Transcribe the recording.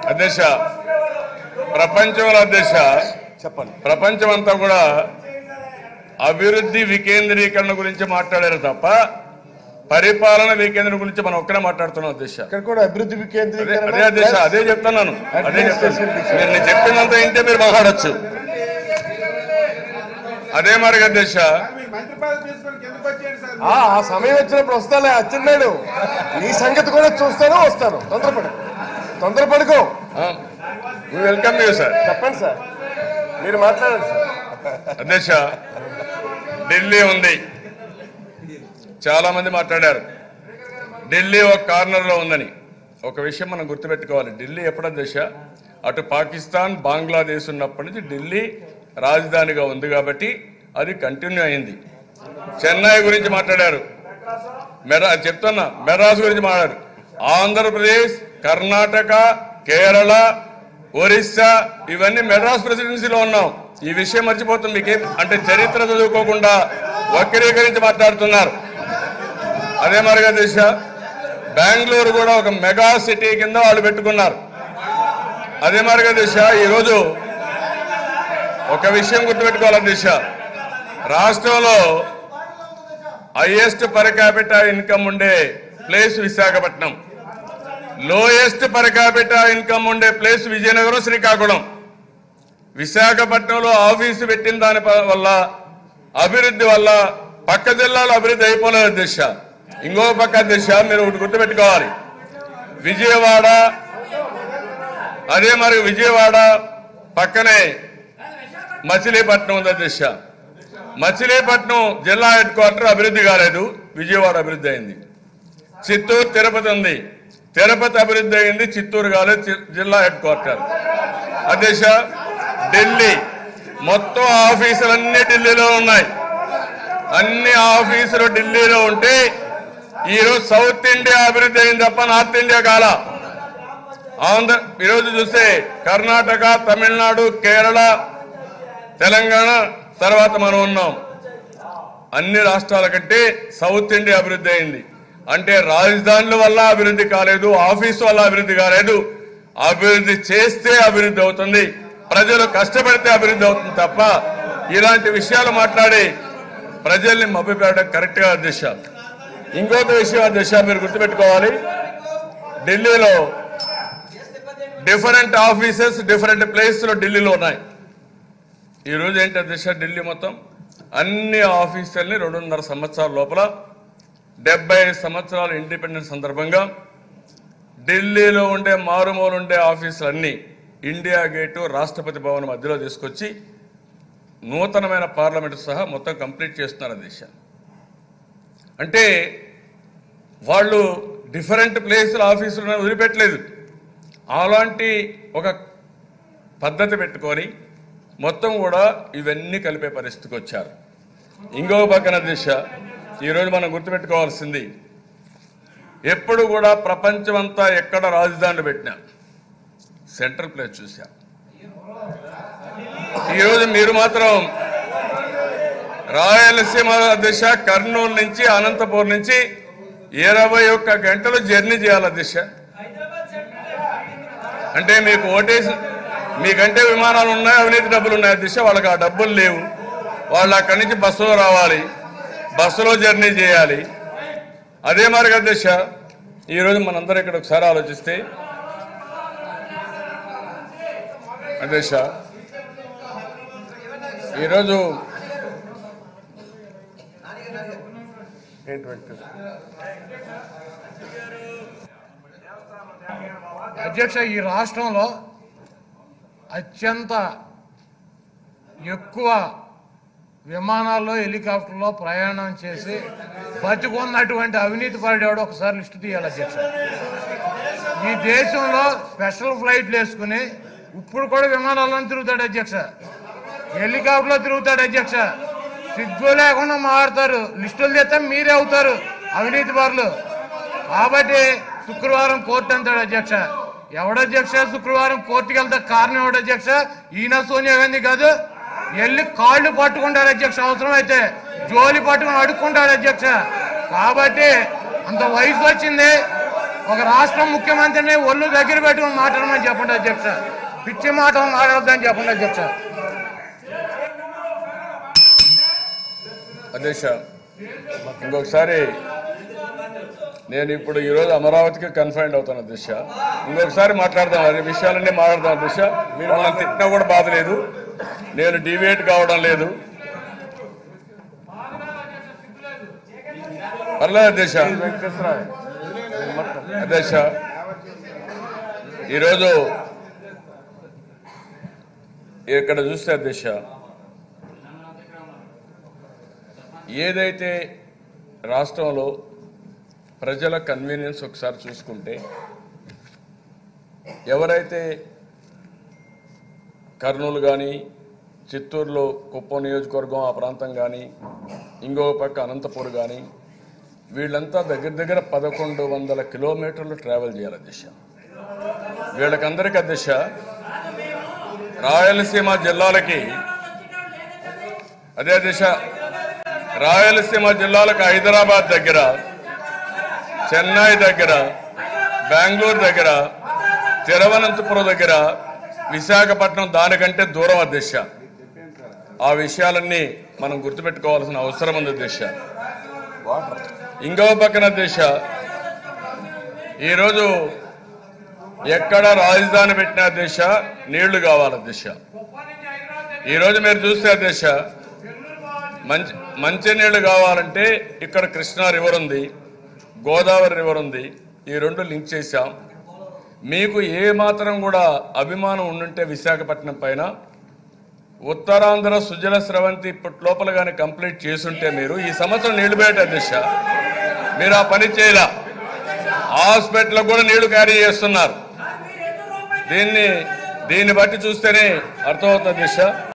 అధ్యక్ష ప్రపంచంలో అధ్యక్ష చెప్పండి ప్రపంచం అంతా కూడా అభివృద్ధి వికేంద్రీకరణ గురించి మాట్లాడారు తప్ప పరిపాలన వికేంద్రం గురించి మనం ఒక్కనే మాట్లాడుతున్నాం అధ్యక్ష ఇక్కడ కూడా అభివృద్ధి అదే వికేంద్రీకరణ అదే అధ్యక్ష అదే చెప్తున్నాను అదే చెప్తాను మీరు నేను చెప్పినంత ఇంటే మీరు మాట్లాడచ్చు అదే మరి అధ్యక్ష మీ మంత్రి పదవి తీసుకొని కిందకు వచ్చేయండి సార్ ఆ ఆ సమయం వచ్చినప్పుడు వస్తాలే అచ్చెన్నాడు నీ సంగతి కూడా చూస్తాను వస్తాను తొందరపడు తొందరపడుకో వెల్కమ్ యూ సార్ చెప్పండి సార్ మీరు మాట్లాడండి సార్ అధ్యక్ష ఢిల్లీ ఉంది చాలా మంది మాట్లాడారు ఢిల్లీ ఒక కార్నర్ లో ఉందని ఒక విషయం మనం గుర్తుపెట్టుకోవాలి ఢిల్లీ ఎప్పుడు అధ్యక్ష అటు పాకిస్తాన్ బంగ్లాదేశ్ ఉన్నప్పటి నుంచి ఢిల్లీ రాజధానిగా ఉంది కాబట్టి అది కంటిన్యూ అయింది చెన్నై గురించి మాట్లాడారు మెరా చెప్తున్నా మెడ్రాస్ గురించి మాట్లాడారు ఆంధ్రప్రదేశ్ కర్ణాటక కేరళ ఒరిస్సా ఇవన్నీ మెడ్రాస్ ప్రెసిడెన్సీలో ఉన్నాం ఈ విషయం మర్చిపోతుంది మీకేం అంటే చరిత్ర చదువుకోకుండా వక్రీకరించి మాట్లాడుతున్నారు అదే మరిగా దిశ బెంగళూరు కూడా ఒక మెగా సిటీ కింద వాళ్ళు పెట్టుకున్నారు అదే మరిగా దిశ ఈరోజు ఒక విషయం గుర్తుపెట్టుకోవాలి దిశ రాష్ట్రంలో హైయెస్ట్ పర్ క్యాపిటా ఇన్కమ్ ఉండే place Visakhapatnam lowest per capita income ఉండే ప్లేస్ విజయనగరం శ్రీకాకుళం విశాఖపట్నంలో ఆఫీసు పెట్టిన దాని ప- వల్ల అభివృద్ధి వల్ల పక్క జిల్లాలో అభివృద్ధి అయిపోలేదు దిశ ఇంకో పక్క దిశ మీరు ఒకటి గుర్తుపెట్టుకోవాలి విజయవాడ అదే మరి విజయవాడ పక్కనే మచిలీపట్నం ఉంది దిశ మచిలీపట్నం జిల్లా హెడ్ క్వార్టర్ అభివృద్ధి కాలేదు విజయవాడ అభివృద్ధి అయింది చిత్తూరు తిరుపతి ఉంది తిరుపతి అభివృద్ధి అయింది చిత్తూరు కాలేదు చి- జిల్లా హెడ్ క్వార్టర్ అధ్యక్ష ఢిల్లీ మొత్తం ఆఫీసులన్నీ ఢిల్లీలో ఉన్నాయి అన్ని ఆఫీసులు ఢిల్లీలో ఉంటే ఈరోజు సౌత్ ఇండియా అభివృద్ధి అయింది తప్ప నార్త్ ఇండియా కాల ఆంధ్ర ఈరోజు చూస్తే కర్ణాటక తమిళనాడు కేరళ తెలంగాణ తర్వాత మనం ఉన్నాం అన్ని రాష్ట్రాల కంటే సౌత్ ఇండియా అభివృద్ధి అయింది అంటే రాజధానుల వల్ల అభివృద్ధి కాలేదు ఆఫీసు వల్ల అభివృద్ధి కాలేదు అభివృద్ధి చేస్తే అభివృద్ధి అవుతుంది ప్రజలు కష్టపడితే అభివృద్ధి అవుతుంది తప్ప ఇలాంటి విషయాలు మాట్లాడి ప్రజల్ని మభ్యపెట్టడం కరెక్ట్ గా దిశ ఇంకొక విషయం దిశ మీరు గుర్తుపెట్టుకోవాలి ఢిల్లీలో డిఫరెంట్ ఆఫీసెస్ డిఫరెంట్ ప్లేస్ లో ఢిల్లీలో ఉన్నాయి ఈ రోజు ఏంటి దిశ ఢిల్లీ మొత్తం అన్ని ఆఫీసుల్ని రెండున్నర సంవత్సరాల లోపల డెబ్బై ఐదు సంవత్సరాల ఇండిపెండెన్స్ సందర్భంగా ఢిల్లీలో ఉండే మారుమూల ఉండే ఆఫీసులన్నీ ఇండియా గేటు రాష్ట్రపతి భవన్ మధ్యలో తీసుకొచ్చి నూతనమైన పార్లమెంటు సహా మొత్తం కంప్లీట్ చేస్తున్నారు దిశ అంటే వాళ్ళు డిఫరెంట్ ప్లేసుల ఆఫీసులను వదిలిపెట్టలేదు అలాంటి ఒక పద్ధతి పెట్టుకొని మొత్తం కూడా ఇవన్నీ కలిపే పరిస్థితికి వచ్చారు ఇంకో పక్కన దిశ ఈరోజు మనం గుర్తుపెట్టుకోవాల్సింది ఎప్పుడు కూడా ప్రపంచం అంతా ఎక్కడ రాజధానులు పెట్టినా సెంట్రల్ ప్లేస్ చూశాం ఈరోజు మీరు మాత్రం రాయలసీమ దిశ కర్నూలు నుంచి అనంతపూర్ నుంచి ఇరవై ఒక్క గంటలు జర్నీ చేయాలి దిశ అంటే మీకు ఓటేసి మీకంటే విమానాలు ఉన్నాయి అవినీతి డబ్బులు ఉన్నాయి దిశ వాళ్ళకి ఆ డబ్బులు లేవు వాళ్ళు అక్కడి నుంచి బస్సులో రావాలి బస్సులో జర్నీ చేయాలి అదే మరి దిశ ఈరోజు మనందరం ఇక్కడ ఒకసారి ఆలోచిస్తే అధ్యక్ష ఈరోజు ఏంటి అధ్యక్ష ఈ రాష్ట్రంలో అత్యంత ఎక్కువ విమానాల్లో హెలికాప్టర్లో ప్రయాణం చేసి బతికున్నటువంటి అవినీతి పడేవాడు ఒకసారి లిస్టు తీయాలి అధ్యక్ష ఈ దేశంలో స్పెషల్ ఫ్లైట్లు వేసుకుని ఇప్పుడు కూడా విమానాల్లో తిరుగుతాడు అధ్యక్ష హెలికాప్టర్లో తిరుగుతాడు అధ్యక్ష సిగ్గు లేకుండా మారుతారు లిస్టులు తెస్తే మీరే అవుతారు అవినీతి బారులు కాబట్టి శుక్రవారం కోర్టు అంటాడు అధ్యక్ష ఎవడధ్యక్ష శుక్రవారం కోర్టుకి వెళ్తే కారణం ఎవడు అధ్యక్ష ఈయన సోనియా గాంధీ కాదు వెళ్ళి కాళ్ళు పట్టుకుంటారు అధ్యక్ష అవసరం అయితే జోలి పట్టుకుని అడుక్కుంటాడు అధ్యక్ష కాబట్టి అంత వయసు వచ్చింది ఒక రాష్ట్ర ముఖ్యమంత్రిని ఒళ్ళు దగ్గర పెట్టుకుని మాట్లాడమని చెప్పండి అధ్యక్ష పిచ్చి మాటలు మాట్లాడొద్దని చెప్పండి అధ్యక్ష అధ్యక్ష ఇంకొకసారి నేను ఇప్పుడు ఈరోజు అమరావతికి కన్ఫైండ్ అవుతాను అధ్యక్ష ఇంకొకసారి మాట్లాడదాం అదే విషయాలన్నీ మాట్లాడదాం అధ్యక్ష మీరు మనం తిట్టినా కూడా బాధ లేదు నేను డివేట్ కావడం లేదు పర్లేదు అధ్యక్ష వెంకటేశ్వరరావు అధ్యక్ష ఈరోజు ఇక్కడ చూస్తే అధ్యక్ష ఏదైతే రాష్ట్రంలో ప్రజల కన్వీనియన్స్ ఒకసారి చూసుకుంటే ఎవరైతే కర్నూలు కానీ చిత్తూరులో కుప్పం నియోజకవర్గం ఆ ప్రాంతం కానీ ఇంకో పక్క అనంతపూర్ కానీ వీళ్ళంతా దగ్గర దగ్గర పదకొండు వందల కిలోమీటర్లు ట్రావెల్ చేయాలి అధ్యక్ష వీళ్ళకందరికీ అధ్యక్ష రాయలసీమ జిల్లాలకి అదే దిశ రాయలసీమ జిల్లాలకు హైదరాబాద్ దగ్గర చెన్నై దగ్గర బెంగళూరు దగ్గర తిరువనంతపురం దగ్గర విశాఖపట్నం దానికంటే దూరం అధ్యక్ష ఆ విషయాలన్నీ మనం గుర్తుపెట్టుకోవాల్సిన అవసరం ఉంది అధ్యక్ష ఇంకో పక్కన దిశ ఈరోజు ఎక్కడ రాజధాని పెట్టిన దిశ నీళ్లు కావాలి దిశ ఈరోజు మీరు చూస్తే దిశ మంచి మంచి నీళ్లు కావాలంటే ఇక్కడ కృష్ణా రివర్ ఉంది గోదావరి రివర్ ఉంది ఈ రెండు లింక్ చేశాం మీకు ఏ మాత్రం కూడా అభిమానం ఉండుంటే విశాఖపట్నం పైన ఉత్తరాంధ్ర సుజల స్రవంతి ఇప్పటి లోపల కానీ కంప్లీట్ చేసుంటే మీరు ఈ సంవత్సరం నీళ్లు బయట దిశ మీరు ఆ పని చేయలా హాస్పిటల్ కూడా నీళ్లు క్యారీ చేస్తున్నారు దీన్ని దీన్ని బట్టి చూస్తేనే అర్థమవుతుంది దిశ